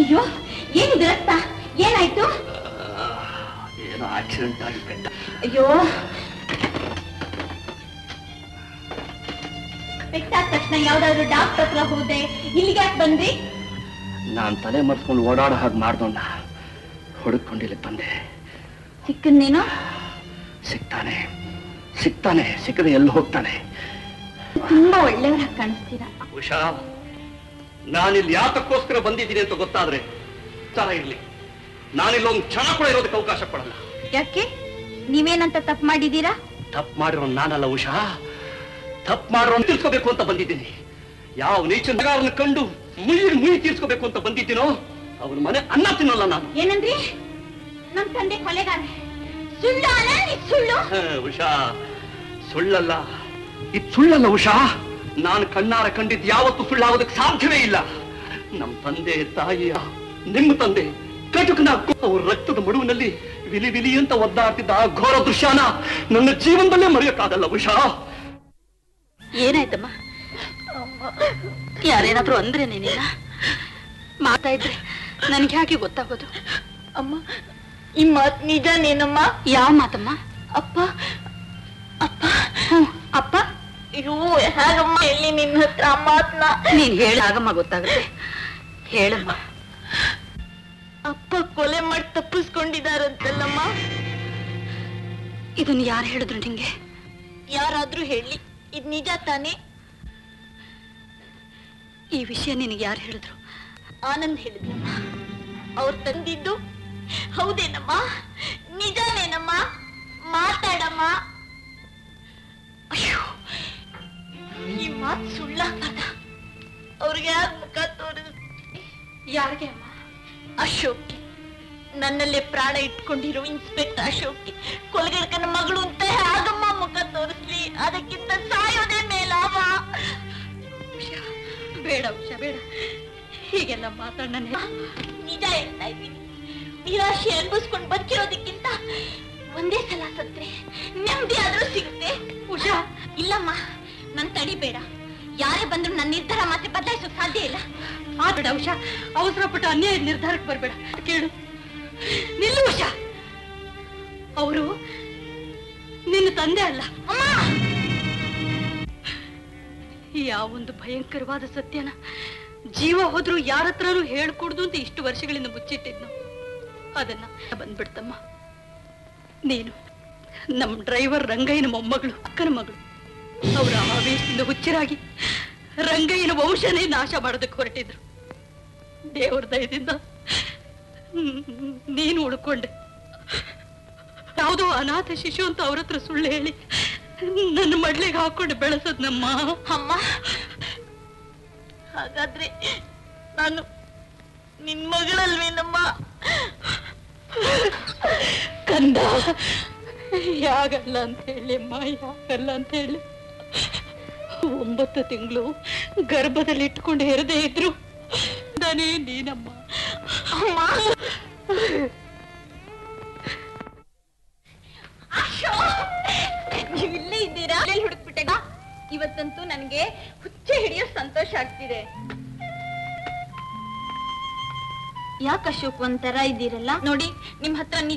ಅಯ್ಯೋ ಏನಿದು ರಕ್ತ ಏನಾಯ್ತು ಏನೋ ಆಕ್ಸಿಡೆಂಟ್ ಆಗಿ ಬೆಟ್ಟ ಅಯ್ಯೋ ಪೆಟ್ಟಾದ ತಕ್ಷಣ ಯಾವ್ದಾದ್ರು ಡಾಕ್ಟರ್ ಹತ್ರ ಹೋದೆ ಇಲ್ಲಿಗೆ ಯಾಕೆ ಬಂದ್ರಿ ನಾನ್ ತಲೆ ಮರ್ಸ್ಕೊಂಡು ಓಡಾಡೋ ಹಾಗೆ ಮಾಡ್ದೋಣ ಹುಡುಕೊಂಡಿಲ್ಲಿ ಬಂದೆ ಸಿಕ್ಕನ್ ನೀನು ಸಿಗ್ತಾನೆ ಸಿಗ್ತಾನೆ ಸಿಕ್ಕದೆ ಎಲ್ಲಿ ಹೋಗ್ತಾನೆ ತುಂಬಾ ಒಳ್ಳೆಯವ್ರಾಗಿ ಕಾಣಿಸ್ತೀರಾ ಉಷಾ ನಾನಿಲ್ಲಿ ಯಾತಕ್ಕೋಸ್ಕರ ಬಂದಿದ್ದೀನಿ ಅಂತ ಗೊತ್ತಾದ್ರೆ ತರ ಇರ್ಲಿ ನಾನಿಲ್ಲೊಂದು ಕ್ಷಣ ಕೂಡ ಇರೋದಕ್ಕೆ ಅವಕಾಶ ಕೊಡಲ್ಲ ಯಾಕೆ ನೀವೇನಂತ ತಪ್ಪು ಮಾಡಿದೀರಾ ತಪ್ಪು ಮಾಡಿರೋ ನಾನಲ್ಲ ಉಷಾ ತಪ್ಪು ಮಾಡಿರೋ ತಿಳ್ಸ್ಕೋಬೇಕು ಅಂತ ಬಂದಿದ್ದೀನಿ ಯಾವ ನೀಚ ನಗಾರನ್ನು ಕಂಡು ಮುಯಿ ಮುಯಿ ತೀರ್ಸ್ಕೋಬೇಕು ಅಂತ ಬಂದಿದ್ದೀನೋ ಅವನ ಮನೆ ಅನ್ನ ತಿನ್ನಲ್ಲ ನಾನು ಏನಂದ್ರಿ ನಮ್ ತಂದೆ ಕೊಲೆಗಾರ ಸುಳ್ಳು ಅಲ್ಲ ನೀವ್ ಸುಳ್ಳು ಹ, ಉಷಾ ಸುಳ್ಳಲ್ಲ ಇದು ಸುಳ್ಳಲ್ಲ ಉಷಾ ನಾನು ಕಣ್ಣಾರ ಕಂಡಿದ್ದು ಯಾವತ್ತೂ ಸುಳ್ಳಾಗೋದಕ್ಕೆ ಸಾಧ್ಯವೇ ಇಲ್ಲ ನಮ್ಮ ತಂದೆ ತಾಯಿಯ ನಿಮ್ಮ ತಂದೆ ಕಟುಕನ ಅವ್ರ ರಕ್ತದ ಮಡುವಿನಲ್ಲಿ ವಿಲಿ ವಿಲಿ ಅಂತ ಒದ್ದಾಡ್ತಿದ್ದ ಆ ಘೋರ ದೃಶ್ಯನ ನನ್ನ ಜೀವನದಲ್ಲೇ ಮರೆಯಕ್ಕಾಗಲ್ಲ ಉಷಾ ಏನಾಯ್ತಮ್ಮ ಯಾರೇನಾದ್ರೂ ಅಂದ್ರೆ ನೀನಿಲ್ಲ ಮಾತಾ ಇದ್ರೆ ನನ್ಗೆ ಯಾಕೆ ಗೊತ್ತಾಗೋದು ಅಮ್ಮ ಈ ಮಾತ್ ನಿಜನೇನಮ್ಮ ಯಾವ ಮಾತಮ್ಮ ಅಪ್ಪ ಅಪ್ಪ ಅಪ್ಪ ಅಯ್ಯೋ ಹೇಗಮ್ಮ ಎಲ್ಲಿ ನಿನ್ನ ಹತ್ರ ಆ ಮಾತ್ನ ನೀನ್ ಹೇಳಾಗಮ್ಮ ಗೊತ್ತಾಗುತ್ತೆ ಹೇಳಮ್ಮ ಅಪ್ಪ ಕೊಲೆ ಮಾಡಿ ತಪ್ಪಿಸ್ಕೊಂಡಿದಾರಂತಲ್ಲಮ್ಮ ಇದನ್ನ ಯಾರು ಹೇಳಿದ್ರು ನಿಂಗೆ ಯಾರಾದ್ರೂ ಹೇಳಿ ಇದ್ ನಿಜ ತಾನೇ ಈ ವಿಷಯ ನಿನಗೆ ಯಾರು ಹೇಳಿದ್ರು ಆನಂದ್ ಹೇಳಿದ್ನಮ್ಮ ಅವ್ರು ತಂದಿದ್ದು ಹೌದೇನಮ್ಮ ನಿಜನೇನಮ್ಮ ಮಾತಾಡಮ್ಮ ಅಯ್ಯೋ ಈ ಮಾತ್ ಸುಳ್ಳಾಗ್ಬಾರ್ದ ಅವ್ರಿಗೆ ಯಾಕೆ ಮುಖ ತೋರಿಸ್ ಯಾರಿಗೆ ಅಮ್ಮ ಅಶೋಕ್ಗೆ ನನ್ನಲ್ಲೇ ಪ್ರಾಣ ಇಟ್ಕೊಂಡಿರೋ ಇನ್ಸ್ಪೆಕ್ಟರ್ ಅಶೋಕ್ಗೆ ಕೊಲೆಗಡಕನ ಮಗಳು ಅಂತ ಹೇಗಮ್ಮ ಮುಖ ತೋರಿಸ್ಲಿ ಅದಕ್ಕಿಂತ ಸಾಯೋದೇ ಮೇಲಾವ ಉಷಾ ಬೇಡ ಉಷಾ ಬೇಡ ಹೀಗೆಲ್ಲ ಮಾತಾಡ ನನ್ನ ನಿಜ ಹೇಳ್ತಾ ಇದ್ದೀನಿ ನಿರಾಶೆ ಅನ್ಭವಿಸ್ಕೊಂಡು ಬದುಕಿರೋದಕ್ಕಿಂತ ಒಂದೇ ಸಲ ಸತ್ರೆ ನೆಮ್ಮದಿ ಆದ್ರೂ ಸಿಗುತ್ತೆ ಉಷಾ ಇಲ್ಲಮ್ಮ ನನ್ ತಡಿಬೇಡ ಯಾರೇ ಬಂದ್ರು ನನ್ನ ನಿರ್ಧಾರ ಮಾತ್ರ ಬದಲಾಯಿಸೋಕ್ ಸಾಧ್ಯ ಇಲ್ಲ ಆಬೇಡ ಉಷಾ ಅವಸರ ಪಟ್ಟು ಅನ್ಯಾಯ ನಿರ್ಧಾರಕ್ಕೆ ಬರ್ಬೇಡ ಕೇಳು ನಿಲ್ಲು ಉಷಾ ಅವರು ನಿನ್ನ ತಂದೆ ಅಲ್ಲ ಅಮ್ಮ ಯಾವೊಂದು ಭಯಂಕರವಾದ ಸತ್ಯನ ಜೀವ ಹೋದ್ರೂ ಯಾರ ಹತ್ರನೂ ಹೇಳ್ಕೊಡ್ದು ಅಂತ ಇಷ್ಟು ವರ್ಷಗಳಿಂದ ಮುಚ್ಚಿಟ್ಟಿದ್ನು ಅದನ್ನ ಬಂದ್ಬಿಡ್ತಮ್ಮ ನೀನು ನಮ್ ಡ್ರೈವರ್ ರಂಗಯ್ಯನ ಮೊಮ್ಮಗಳು ಅಕ್ಕನ ಮಗಳು ಅವರ ಆವೇಶದಿಂದ ಹುಚ್ಚರಾಗಿ ರಂಗಯ್ಯನ ವಂಶನೇ ನಾಶ ಮಾಡೋದಕ್ಕೆ ಹೊರಟಿದ್ರು ದೇವ್ರ ದಯದಿಂದ ಹ್ಮ್, ನೀನು ಉಳ್ಕೊಂಡೆ ಯಾವುದೋ ಅನಾಥ ಶಿಶು ಅಂತ ಅವ್ರ ಹತ್ರ ಸುಳ್ಳು ಹೇಳಿ ನನ್ನ ಮಡ್ಲಿಗೆ ಹಾಕೊಂಡು ಬೆಳೆಸದ್ ನಮ್ಮ ಅಮ್ಮ ಹಾಗಾದ್ರೆ ನಾನು ನಿನ್ ಮಗಳಲ್ವೇನಮ್ಮ ಕಂದ ಯಾಗಲ್ಲ ಅಂತ ಹೇಳಿ ಅಮ್ಮ ಯಾಗಲ್ಲ ಅಂತ ಹೇಳಿ ಒಂಬತ್ತು ತಿಂಗಳು ಗರ್ಭದಲ್ಲಿ ಇಟ್ಕೊಂಡು ಹೆರದೇ ಇದ್ರು ನಾನೇ ನೀನಮ್ಮ ಅಮ್ಮ ಅಶೋ! ನೀವ್ ಇಲ್ಲೇ ಇದ್ದೀರಾ ಎಲ್ಲಿ ಹುಡುಕ್ಬಿಟ್ಟೆ ಇವತ್ತಂತೂ ನನಗೆ ಹುಚ್ಚೆ ಹಿಡಿಯೋ ಸಂತೋಷ ಆಗ್ತಿದೆ ಯಾಕೆ ಅಶೋಕ್ ಒಂಥರ ಇದ್ದೀರಲ್ಲ ನೋಡಿ ನಿಮ್ ಹತ್ರ